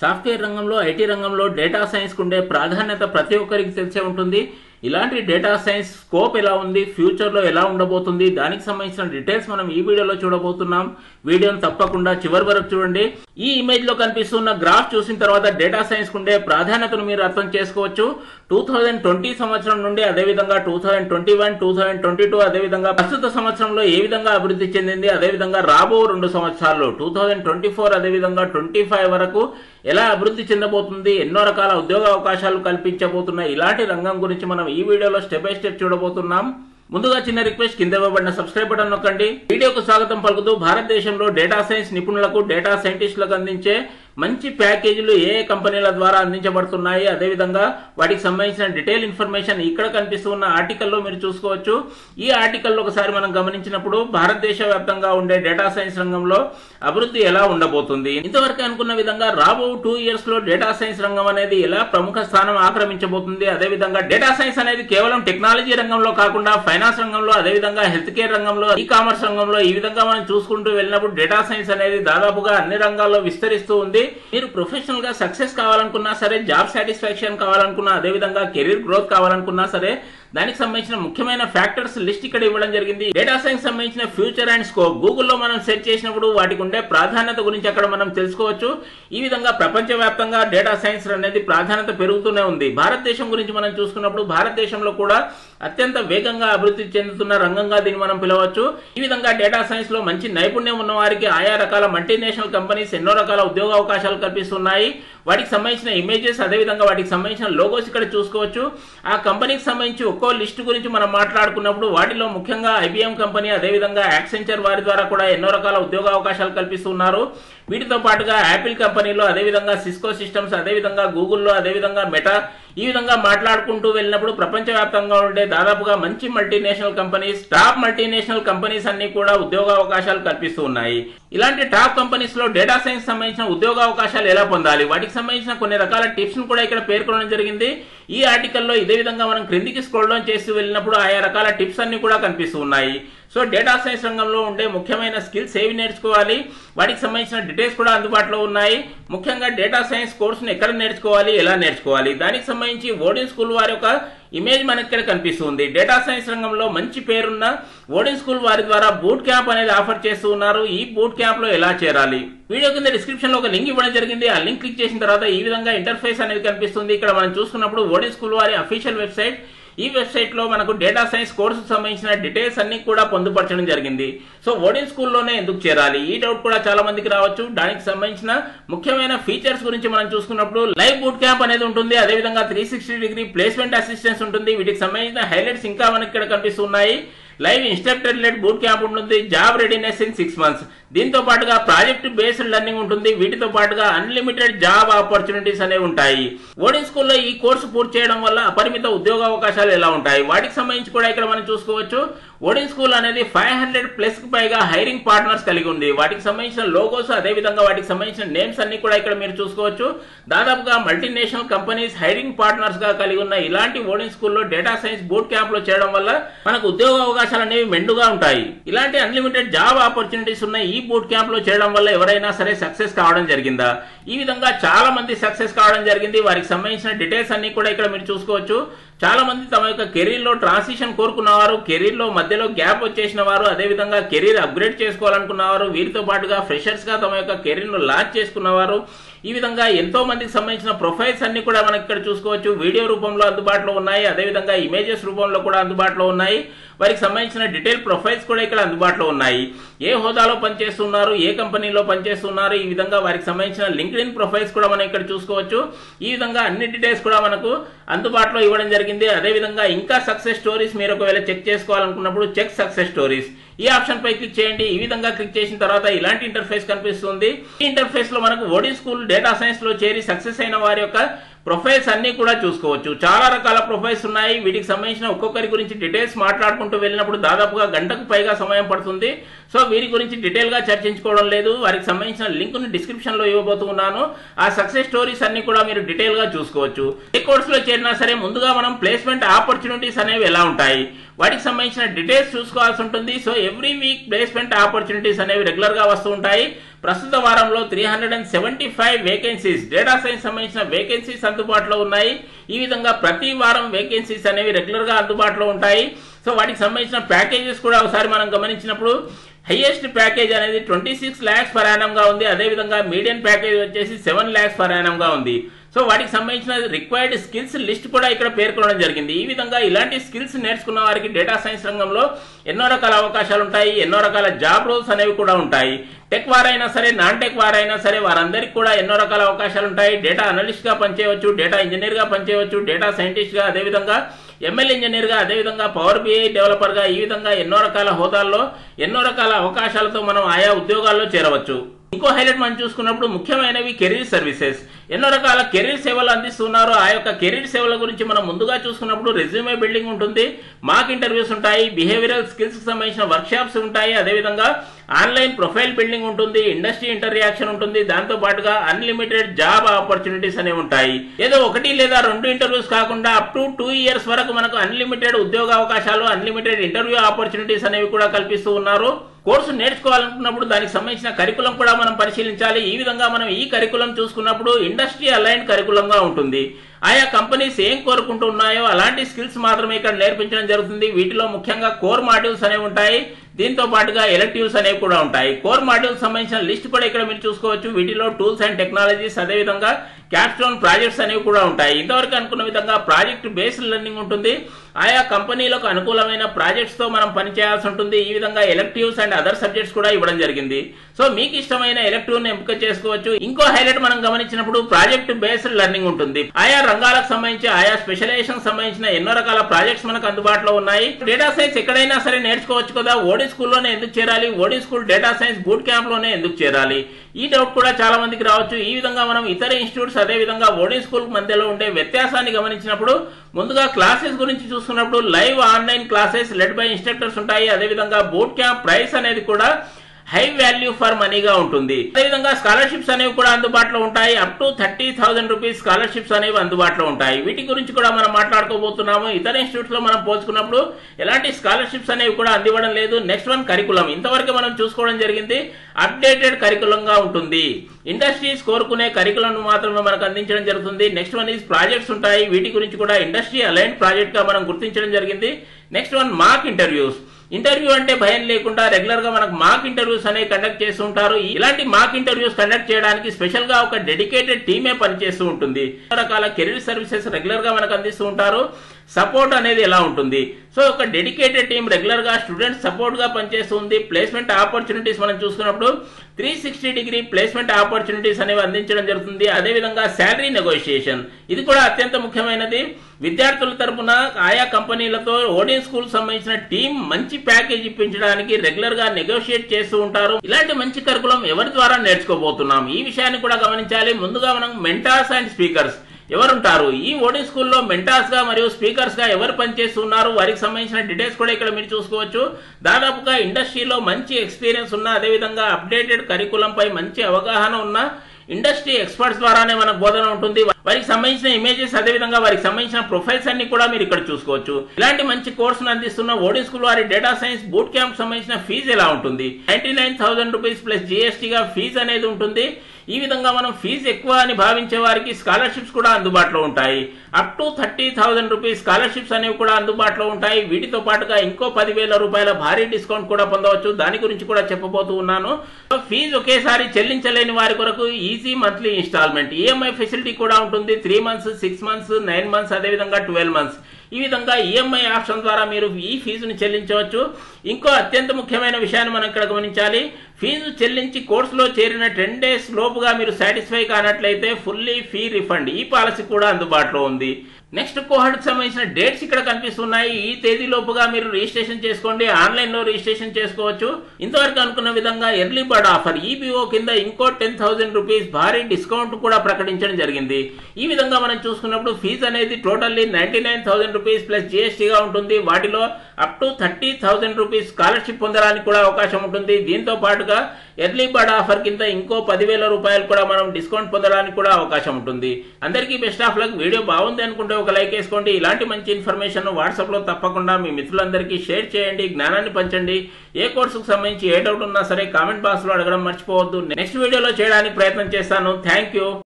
software రంగంలో IT రంగంలో data science ఉండే ప్రాధాన్యత ప్రతి ఒక్కరికి తెలిసే ఉంటుంది ఇలాంటి డేటా సైన్స్ స్కోప్ ఎలా ఉంది ఫ్యూచర్లో ఎలా ఉండబోతుంది దానికి సంబంధించిన డీటెయిల్స్ మనం ఈ వీడియోలో చూడబోతున్నాం వీడియోని తప్పకుండా చివరి వరకు చూడండి ఈ ఇమేజ్ లో కనిపిస్తున్న గ్రాఫ్ చూసిన తర్వాత డేటా సైన్స్ ఉండే ప్రాధాన్యతను మీరు అర్థం చేసుకోవచ్చు టూ థౌజండ్ ట్వంటీ సంవత్సరం నుండి అదేవిధంగా two thousand twenty one two thousand twenty two అదేవిధంగా ప్రస్తుత సంవత్సరంలో ఏ విధంగా అభివృద్ధి చెందింది అదేవిధంగా రాబో రెండు సంవత్సరాల్లో టూ థౌజండ్ ట్వంటీ ఫోర్ అదేవిధంగా ట్వంటీ ఫైవ్ వరకు ఎలా అభివృద్ధి చెందబోతుంది ఎన్నో రకాల ఉద్యోగ అవకాశాలు కల్పించబోతున్నాయి ఇలాంటి రంగం గురించి మనం ఈ వీడియోలో స్టెప్ బై స్టెప్ చూడబోతున్నాం ముందుగా చిన్న రిక్వెస్ట్ కింద ఇవ్వబడిన సబ్స్క్రైబ్ బటన్ నొక్కండి వీడియోకు స్వాగతం పలుకుతూ భారతదేశంలో డేటా సైన్స్ నిపుణులకు డేటా సైంటిస్టులకు అందించే మంచి ప్యాకేజీలు ఏ ఏ కంపెనీల ద్వారా అందించబడుతున్నాయి అదేవిధంగా వాటికి సంబంధించిన డీటెయిల్ ఇన్ఫర్మేషన్ ఇక్కడ కనిపిస్తున్న ఆర్టికల్లో మీరు చూసుకోవచ్చు ఈ ఆర్టికల్లో ఒకసారి మనం గమనించినప్పుడు భారతదేశ వ్యాప్తంగా ఉండే డేటా సైన్స్ రంగంలో అభివృద్ధి ఎలా ఉండబోతుంది ఇంతవరకు అనుకున్న విధంగా రాబో టూ ఇయర్స్ లో డేటా సైన్స్ రంగం అనేది ఎలా ప్రముఖ స్థానం ఆక్రమించబోతుంది అదేవిధంగా డేటా సైన్స్ అనేది కేవలం టెక్నాలజీ రంగంలో కాకుండా ఫైనాన్స్ రంగంలో అదేవిధంగా హెల్త్ కేర్ రంగంలో ఈ కామర్స్ రంగంలో ఈ విధంగా మనం చూసుకుంటూ వెళ్ళినప్పుడు డేటా సైన్స్ అనేది దాదాపుగా అన్ని రంగాల్లో విస్తరిస్తూ ఉంది మీరు ప్రొఫెషనల్ గా సక్సెస్ కావాలనుకున్నా సరే జాబ్ సాటిస్ఫాక్షన్ కావాలనుకున్నా అదేవిధంగా కెరీర్ గ్రోత్ కావాలనుకున్నా సరే దానికి సంబంధించిన ముఖ్యమైన ఫ్యాక్టర్స్ లిస్ట్ ఇక్కడ ఇవ్వడం జరిగింది డేటా సైన్స్ సంబంధించిన ఫ్యూచర్ అండ్ స్కోప్ గూగుల్లో మనం సెర్చ్ చేసినప్పుడు వాటికి ఉండే ప్రాధాన్యత గురించి అక్కడ మనం తెలుసుకోవచ్చు ఈ విధంగా ప్రపంచవ్యాప్తంగా డేటా సైన్స్ అనేది ప్రాధాన్యత పెరుగుతూనే ఉంది భారతదేశం గురించి మనం చూసుకున్నప్పుడు భారతదేశంలో కూడా అత్యంత వేగంగా అభివృద్ధి చెందుతున్న రంగంగా దీన్ని మనం పిలవచ్చు ఈ విధంగా డేటా సైన్స్ లో మంచి నైపుణ్యం ఉన్న వారికి ఆయా రకాల మల్టీనేషనల్ కంపెనీస్ ఎన్నో రకాల ఉద్యోగ అవకాశాలు కల్పిస్తున్నాయి వాటికి సంబంధించిన ఇమేజెస్ అదేవిధంగా వాటికి సంబంధించిన లోగోస్ ఇక్కడ చూసుకోవచ్చు ఆ కంపెనీకి సంబంధించి ఒక్కో లిస్ట్ గురించి మనం మాట్లాడుకున్నప్పుడు వాటిలో ముఖ్యంగా ఐబిఎం కంపెనీ అదేవిధంగా యాక్సెంచర్ వారి ద్వారా కూడా ఎన్నో రకాల ఉద్యోగ అవకాశాలు కల్పిస్తున్నారు వీటితో పాటుగా యాపిల్ కంపెనీలో అదేవిధంగా సిస్కో సిస్టమ్స్ అదేవిధంగా గూగుల్లో అదేవిధంగా మెటా ఈ విధంగా మాట్లాడుకుంటూ వెళ్ళినప్పుడు ప్రపంచవ్యాప్తంగా ఉండే దాదాపుగా మంచి multinational companies top multinational companies అన్ని కూడా ఉద్యోగ అవకాశాలు కల్పిస్తూ ఉన్నాయి ఇలాంటి టాప్ కంపెనీస్ లో డేటా సైన్స్ సంబంధించిన ఉద్యోగ అవకాశాలు ఎలా పొందాలి వాటికి సంబంధించిన కొన్ని రకాల టిప్స్ ను కూడా ఇక్కడ పేర్కొనడం జరిగింది ఈ ఆర్టికల్లో ఇదే విధంగా మనం క్రిందికి స్క్రోల్ డౌన్ చేస్తూ వెళ్ళినప్పుడు ఆయా రకాల టిప్స్ అన్ని కూడా కనిపిస్తూ ఉన్నాయి సో డేటా సైన్స్ రంగంలో ఉండే ముఖ్యమైన స్కిల్స్ ఏవి నేర్చుకోవాలి వాటికి సంబంధించిన డీటెయిల్స్ కూడా అందుబాటులో ఉన్నాయి ముఖ్యంగా డేటా సైన్స్ కోర్సును ఎక్కడ నేర్చుకోవాలి ఎలా నేర్చుకోవాలి దానికి సంబంధించి ఓడిన్ స్కూల్ వారి యొక్క ఇమేజ్ మనకి ఇక్కడ కనిపిస్తుంది డేటా సైన్స్ రంగంలో మంచి పేరున్న ఓడిన్ స్కూల్ వారి ద్వారా బూట్ క్యాంప్ అనేది ఆఫర్ చేస్తూ ఉన్నారు ఈ బూట్ క్యాంప్ లో ఎలా చేరాలి వీడియో కింద డిస్క్రిప్షన్ లో ఒక లింక్ ఇవ్వడం జరిగింది ఆ లింక్ క్లిక్ చేసిన తర్వాత ఈ విధంగా ఇంటర్ఫేస్ అనేది కనిపిస్తుంది ఇక్కడ మనం చూసుకున్నప్పుడు ఓడిన్ స్కూల్ వారి అఫీషియల్ వెబ్సైట్ ఈ వెబ్సైట్ లో మనకు డేటా సైన్స్ కోర్సుకు సంబంధించిన డీటెయిల్స్ అన్ని కూడా పొందుపరచడం జరిగింది సో ఓడిన్ స్కూల్లోనే ఎందుకు చేరాలి ఈ డౌట్ కూడా చాలా మందికి రావచ్చు దానికి సంబంధించిన ముఖ్యమైన ఫీచర్స్ గురించి మనం చూసుకున్నప్పుడు లైవ్ బూట్ క్యాంప్ అనేది ఉంటుంది అదేవిధంగా three sixty degree placement assistance ఉంటుంది వీటికి సంబంధించిన హైలైట్స్ ఇంకా మనకి ఇక్కడ కనిపిస్తున్నాయి live instructor led boot camp ఉంటుంది job readiness in six months దీంతో పాటుగా ప్రాజెక్ట్ బేస్డ్ లెర్నింగ్ ఉంటుంది వీటితో పాటుగా అన్లిమిటెడ్ జాబ్ ఆపర్చునిటీస్ అనేవి ఉంటాయి ఓడింగ్ స్కూల్లో ఈ కోర్సు పూర్తి చేయడం వల్ల అపరిమిత ఉద్యోగ అవకాశాలు ఎలా ఉంటాయి వాటికి సంబంధించి కూడా ఇక్కడ మనం చూసుకోవచ్చు ఓడింగ్ స్కూల్ అనేది ఫైవ్ హండ్రెడ్ ప్లస్ కి పైగా హైరింగ్ పార్ట్నర్స్ కలిగి ఉంది వాటికి సంబంధించిన లోగోస్ అదే విధంగా వాటికి సంబంధించిన నేమ్స్ అన్ని కూడా ఇక్కడ మీరు చూసుకోవచ్చు దాదాపుగా మల్టీనేషనల్ కంపెనీస్ హైరింగ్ పార్ట్నర్స్ గా కలిగి ఉన్న ఇలాంటి ఓడింగ్ స్కూల్లో డేటా సైన్స్ బూట్ క్యాంప్ లో చేయడం వల్ల మనకు ఉద్యోగ అవకాశాలు అనేవి మెండుగా ఉంటాయి ఇలాంటి అన్లిమిటెడ్ జాబ్ ఆపర్చునిటీస్ ఉన్న ఈ బూట్ క్యాంప్ లో చేయడం వల్ల ఎవరైనా సరే సక్సెస్ కావడం జరిగిందా ఈ విధంగా చాలా మంది సక్సెస్ కావడం జరిగింది వారికి సంబంధించిన డీటెయిల్స్ అన్ని కూడా ఇక్కడ మీరు చూసుకోవచ్చు చాలా మంది తమ యొక్క కెరీర్ లో ట్రాన్సిషన్ కోరుకున్నవారు కెరీర్ లో మధ్యలో గ్యాప్ వచ్చేసిన వారు అదేవిధంగా కెరీర్ అప్గ్రేడ్ చేసుకోవాలనుకున్నవారు వీరితో పాటుగా ఫ్రెషర్స్ గా తమ యొక్క కెరీర్ ను లాంచ్ చేసుకున్నవారు ఈ విధంగా ఎంతో మందికి సంబంధించిన ప్రొఫైల్స్ అన్ని కూడా మనకి ఇక్కడ చూసుకోవచ్చు వీడియో రూపంలో అందుబాటులో ఉన్నాయి అదేవిధంగా ఇమేజెస్ రూపంలో కూడా అందుబాటులో ఉన్నాయి వారికి సంబంధించిన డీటెయిల్ ప్రొఫైల్స్ కూడా ఇక్కడ అందుబాటులో ఉన్నాయి ఏ హోదాలో పనిచేస్తున్నారు ఏ కంపెనీలో పనిచేస్తున్నారు ఈ విధంగా వారికి సంబంధించిన లింక్డ్ ఇన్ ప్రొఫైల్స్ కూడా మనం ఇక్కడ చూసుకోవచ్చు ఈ విధంగా అన్ని డీటెయిల్స్ కూడా మనకు అందుబాటులో ఇవ్వడం జరిగింది అదేవిధంగా ఇంకా సక్సెస్ స్టోరీస్ మీరు ఒకవేళ చెక్ చేసుకోవాలనుకున్నప్పుడు చెక్ సక్సెస్ స్టోరీస్ ఈ ఆప్షన్ పై క్లిక్ చేయండి ఈ విధంగా క్లిక్ చేసిన తర్వాత ఇలాంటి ఇంటర్ఫేస్ కనిపిస్తుంది ఈ ఇంటర్ఫేస్ లో మనకు ఓడి స్కూల్ డేటా సైన్స్ లో చేరి సక్సెస్ అయిన వారి యొక్క ప్రొఫైల్స్ అన్ని కూడా చూసుకోవచ్చు చాలా రకాల ప్రొఫైల్స్ ఉన్నాయి వీటికి సంబంధించిన ఒక్కొక్కరి గురించి డీటెయిల్స్ మాట్లాడుకుంటూ వెళ్ళినప్పుడు దాదాపుగా గంటకు పైగా సమయం పడుతుంది సో వీరి గురించి డీటెయిల్ గా చర్చించుకోవడం లేదు వారికి సంబంధించిన లింక్ ను డిస్క్రిప్షన్ లో ఇవ్వబోతున్నాను ఆ సక్సెస్ స్టోరీస్ అన్ని కూడా మీరు డీటెయిల్ గా చూసుకోవచ్చు ఏ కోర్స్ లో చేరినా సరే ముందుగా మనం ప్లేస్మెంట్ ఆపర్చునిటీస్ అనేవి ఎలా ఉంటాయి వాటికి సంబంధించిన డీటెయిల్స్ చూసుకోవాల్సి ఉంటుంది so every week placement opportunities అనేవి రెగ్యులర్ గా వస్తూ ఉంటాయి ప్రస్తుత వారంలో three hundred and seventy five vacancies data science సంబంధించిన వేకెన్సీస్ అందుబాటులో ఉన్నాయి ఈ విధంగా ప్రతి వారం వేకెన్సీస్ అనేవి రెగ్యులర్ గా అందుబాటులో ఉంటాయి సో వాటికి సంబంధించిన ప్యాకేజెస్ కూడా ఒకసారి మనం గమనించినప్పుడు హైయెస్ట్ ప్యాకేజ్ అనేది ట్వంటీ సిక్స్ ల్యాక్స్ పర్ గా ఉంది అదేవిధంగా మీడియం ప్యాకేజ్ వచ్చేసి సెవెన్ ల్యాక్స్ పర్ గా ఉంది సో వాటికి సంబంధించిన రిక్వైర్డ్ స్కిల్స్ లిస్ట్ కూడా ఇక్కడ పేర్కొనడం జరిగింది ఈ విధంగా ఇలాంటి స్కిల్స్ నేర్చుకున్న వారికి డేటా సైన్స్ రంగంలో ఎన్నో రకాల అవకాశాలు ఉంటాయి ఎన్నో రకాల జాబ్ రోల్స్ అనేవి కూడా ఉంటాయి టెక్ వారైనా సరే నాన్ టెక్ వారైనా సరే వారందరికీ కూడా ఎన్నో రకాల అవకాశాలు ఉంటాయి డేటా అనలిస్ట్ గా పనిచేయవచ్చు డేటా ఇంజనీర్ గా పనిచేయవచ్చు డేటా సైంటిస్ట్ గా అదేవిధంగా ఎంఎల్ ఇంజనీర్ గా అదేవిధంగా పవర్ బిఐ డెవలపర్ గా ఈ విధంగా ఎన్నో రకాల హోదాల్లో ఎన్నో రకాల అవకాశాలతో మనం ఆయా ఉద్యోగాల్లో చేరవచ్చు ఇంకో హైలైట్ మనం చూసుకున్నప్పుడు ముఖ్యమైనవి కెరీర్ సర్వీసెస్ ఎన్నో రకాల కెరీర్ సేవలు అందిస్తున్నారు ఆ యొక్క కెరీర్ సేవల గురించి మనం ముందుగా చూసుకున్నప్పుడు రెజ్యూమే బిల్డింగ్ ఉంటుంది మాక్ ఇంటర్వ్యూస్ ఉంటాయి బిహేవియరల్ స్కిల్స్ కి సంబంధించిన వర్క్ షాప్స్ ఉంటాయి అదేవిధంగా ఆన్లైన్ ప్రొఫైల్ బిల్డింగ్ ఉంటుంది ఇండస్ట్రీ ఇంటర్యాక్షన్ ఉంటుంది దాంతో పాటుగా అన్లిమిటెడ్ జాబ్ ఆపర్చునిటీస్ అనేవి ఉంటాయి ఏదో ఒకటి లేదా రెండు ఇంటర్వ్యూస్ కాకుండా అప్ టు టూ ఇయర్స్ వరకు మనకు అన్లిమిటెడ్ ఉద్యోగ అవకాశాలు అన్లిమిటెడ్ ఇంటర్వ్యూ ఆపర్చునిటీస్ అనేవి కూడా కల్పిస్తూ ఉన్నారు కోర్సు నేర్చుకోవాలనుకున్నప్పుడు దానికి సంబంధించిన కరికులం కూడా మనం పరిశీలించాలి ఈ విధంగా మనం ఈ కరికులం చూసుకున్నప్పుడు ఇండస్ట్రీ అలైన్ కరికులంగా ఉంటుంది ఆయా కంపెనీస్ ఏం కోరుకుంటున్నాయో అలాంటి స్కిల్స్ మాత్రమే ఇక్కడ నేర్పించడం జరుగుతుంది వీటిలో ముఖ్యంగా కోర్ మాడ్యూల్స్ అనేవి ఉంటాయి దీంతో పాటుగా ఎలక్టివ్స్ అనేవి కూడా ఉంటాయి కోర్ మాడ్యూల్స్ సంబంధించిన లిస్ట్ కూడా ఇక్కడ మీరు చూసుకోవచ్చు వీటిలో టూల్స్ అండ్ టెక్నాలజీస్ అదేవిధంగా క్యాప్స్టోన్ ప్రాజెక్ట్స్ అనేవి కూడా ఉంటాయి ఇంతవరకు అనుకున్న విధంగా ప్రాజెక్ట్ బేస్డ్ లెర్నింగ్ ఉంటుంది ఆయా కంపెనీలకు అనుకూలమైన ప్రాజెక్ట్స్ తో మనం పనిచేయాల్సి ఉంటుంది ఈ విధంగా ఎలక్టివ్స్ అండ్ అదర్ సబ్జెక్ట్స్ కూడా ఇవ్వడం జరిగింది సో మీకు ఇష్టమైన ఎలక్టివ్ ని ఎంపిక చేసుకోవచ్చు ఇంకో హైలైట్ మనం గమనించినప్పుడు ప్రాజెక్ట్ బేస్డ్ లెర్నింగ్ ఉంటుంది ఆయా రంగాలకు సంబంధించి ఆయా స్పెషలైజేషన్ సంబంధించిన ఎన్నో రకాల ప్రాజెక్ట్స్ మనకు అందుబాటులో ఉన్నాయి డేటా సైన్స్ ఎక్కడైనా సరే నేర్చుకోవచ్చు కదా ఓడి స్కూల్లోనే ఎందుకు చేరాలి Odin school data science boot camp లోనే ఎందుకు చేరాలి ఈ డౌట్ కూడా చాలా మందికి రావచ్చు ఈ విధంగా మనం ఇతర ఇన్స్టిట్యూట్స్ అదే విధంగా ఓడి స్కూల్ మధ్యలో ఉండే వ్యత్యాసాన్ని గమనించినప్పుడు ముందుగా క్లాసెస్ గురించి చూసుకున్నప్పుడు live online classes led by instructors ఉంటాయి అదేవిధంగా బూట్ క్యాంప్ ప్రైస్ అనేది కూడా హై వాల్యూ ఫర్ మనీగా ఉంటుంది అదేవిధంగా స్కాలర్షిప్స్ అనేవి కూడా అందుబాటులో ఉంటాయి up to thirty thousand rupees scholarships అనేవి అందుబాటులో ఉంటాయి వీటి గురించి కూడా మనం మాట్లాడుకోబోతున్నాము ఇతర ఇన్స్టిట్యూట్స్ లో మనం పోల్చుకున్నప్పుడు ఎలాంటి స్కాలర్షిప్స్ అనేవి కూడా అందివ్వడం లేదు నెక్స్ట్ వన్ కరికులం ఇంతవరకు మనం చూసుకోవడం జరిగింది అప్డేటెడ్ కరికులంగా ఉంటుంది ఇండస్ట్రీస్ కోరుకునే కరికులం మాత్రమే మనకు అందించడం జరుగుతుంది నెక్స్ట్ వన్ ఈజ్ ప్రాజెక్ట్స్ ఉంటాయి వీటి గురించి కూడా ఇండస్ట్రీ అలైన్ ప్రాజెక్ట్ గా మనం గుర్తించడం జరిగింది next one mock interviews interview అంటే భయం లేకుండా రెగ్యులర్ గా మనకు మాక్ ఇంటర్వ్యూస్ అనేవి కండక్ట్ చేస్తూ ఉంటారు ఇలాంటి మాక్ ఇంటర్వ్యూస్ కండక్ట్ చేయడానికి స్పెషల్ గా ఒక డెడికేటెడ్ టీమే పనిచేస్తూ ఉంటుంది రకాల కెరీర్ సర్వీసెస్ రెగ్యులర్ గా మనకు అందిస్తూ ఉంటారు సపోర్ట్ అనేది ఎలా ఉంటుంది సో ఒక డెడికేటెడ్ టీం రెగ్యులర్ గా స్టూడెంట్స్ సపోర్ట్ గా పనిచేస్తుంది ప్లేస్మెంట్ ఆపర్చునిటీస్ మనం చూసుకున్నప్పుడు three sixty degree placement opportunities అనేవి అందించడం జరుగుతుంది అదేవిధంగా శాలరీ నెగోషియేషన్ ఇది కూడా అత్యంత ముఖ్యమైనది విద్యార్థుల తరపున ఆయా కంపెనీలతో ఓడియన్ స్కూల్ సంబంధించిన టీం మంచి ప్యాకేజ్ ఇప్పించడానికి రెగ్యులర్ గా నెగోషియేట్ చేస్తూ ఉంటారు ఇలాంటి మంచి కరికులం ఎవరి ద్వారా నేర్చుకోబోతున్నాం ఈ విషయాన్ని కూడా గమనించాలి ముందుగా మనం మెంటార్స్ అండ్ స్పీకర్స్ ఎవరుంటారు ఈ ఓడింగ్ స్కూల్లో మెంటార్స్ గా మరియు స్పీకర్స్ గా ఎవరు పనిచేస్తున్నారు వారికి సంబంధించిన డీటెయిల్స్ కూడా ఇక్కడ మీరు చూసుకోవచ్చు దాదాపుగా ఇండస్ట్రీలో మంచి ఎక్స్పీరియన్స్ ఉన్న అదేవిధంగా అప్డేటెడ్ కరికులం పై మంచి అవగాహన ఉన్న ఇండస్ట్రీ ఎక్స్పర్ట్స్ ద్వారానే మనకు బోధన ఉంటుంది వారికి సంబంధించిన ఇమేజెస్ అదేవిధంగా వారికి సంబంధించిన ప్రొఫైల్స్ అన్ని కూడా మీరు ఇక్కడ చూసుకోవచ్చు ఇలాంటి మంచి కోర్సును అందిస్తున్న ఓడింగ్ స్కూల్ వారి డేటా సైన్స్ బూట్ క్యాంప్ సంబంధించిన ఫీజు ఎలా ఉంటుంది ninety nine thousand rupees plus జిఎస్టీగా ఫీజు అనేది ఉంటుంది ఈ విధంగా మనం ఫీజు ఎక్కువ అని భావించే వారికి స్కాలర్షిప్స్ కూడా అందుబాటులో ఉంటాయి up to thirty thousand rupees scholarships అనేవి కూడా అందుబాటులో ఉంటాయి వీటితో పాటుగా ఇంకో పదివేల రూపాయల భారీ డిస్కౌంట్ కూడా పొందవచ్చు దాని గురించి కూడా చెప్పబోతూ ఉన్నాను ఫీజు ఒకేసారి చెల్లించలేని వారి కొరకు easy monthly installment EMI facility కూడా ఉంటుంది three months six months nine months అదేవిధంగా ట్వెల్వ్ మంత్స్ ఈ విధంగా ఈఎంఐ ఆప్షన్ ద్వారా మీరు ఈ ఫీజుని చెల్లించవచ్చు ఇంకో అత్యంత ముఖ్యమైన విషయాన్ని మనం ఇక్కడ గమనించాలి ఫీజు చెల్లించి కోర్సులో చేరిన టెన్ డేస్ లోపుగా మీరు సాటిస్ఫై కానట్లయితే ఫుల్లీ ఫీ రిఫండ్ ఈ పాలసీ కూడా అందుబాటులో ఉంది నెక్స్ట్ కోహర్ట్ సంబంధించిన డేట్స్ ఇక్కడ కనిపిస్తున్నాయి ఈ తేదీ లోపుగా మీరు రిజిస్ట్రేషన్ చేసుకోండి ఆన్లైన్ లో రిజిస్ట్రేషన్ చేసుకోవచ్చు ఇంతవరకు అనుకున్న విధంగా ఎర్లీ బర్డ్ ఆఫర్ ఈబీఓ కింద ఇంకో టెన్ థౌసండ్ రూపీస్ భారీ డిస్కౌంట్ కూడా ప్రకటించడం జరిగింది ఈ విధంగా మనం చూసుకున్నప్పుడు ఫీజు అనేది totally ninety nine thousand rupees plus జిఎస్టీగా ఉంటుంది వాటిలో up to thirty thousand rupees scholarship పొందడానికి కూడా అవకాశం ఉంటుంది దీంతో పాటు పాటుగా ఎర్లీ బర్డ్ ఆఫర్ కింద ఇంకో పదివేల రూపాయలు కూడా మనం డిస్కౌంట్ పొందడానికి కూడా అవకాశం ఉంటుంది అందరికీ బెస్ట్ ఆఫ్ లక్ వీడియో బాగుంది అనుకుంటే ఒక లైక్ వేసుకోండి ఇలాంటి మంచి ఇన్ఫర్మేషన్ వాట్సాప్ లో తప్పకుండా మీ మిత్రులందరికీ షేర్ చేయండి జ్ఞానాన్ని పంచండి ఏ కోర్సుకు సంబంధించి ఏ డౌట్ ఉన్నా సరే కామెంట్ బాక్స్ లో అడగడం మర్చిపోవద్దు నెక్స్ట్ వీడియోలో చేయడానికి ప్రయత్నం చేస్తాను థ్యాంక్ యూ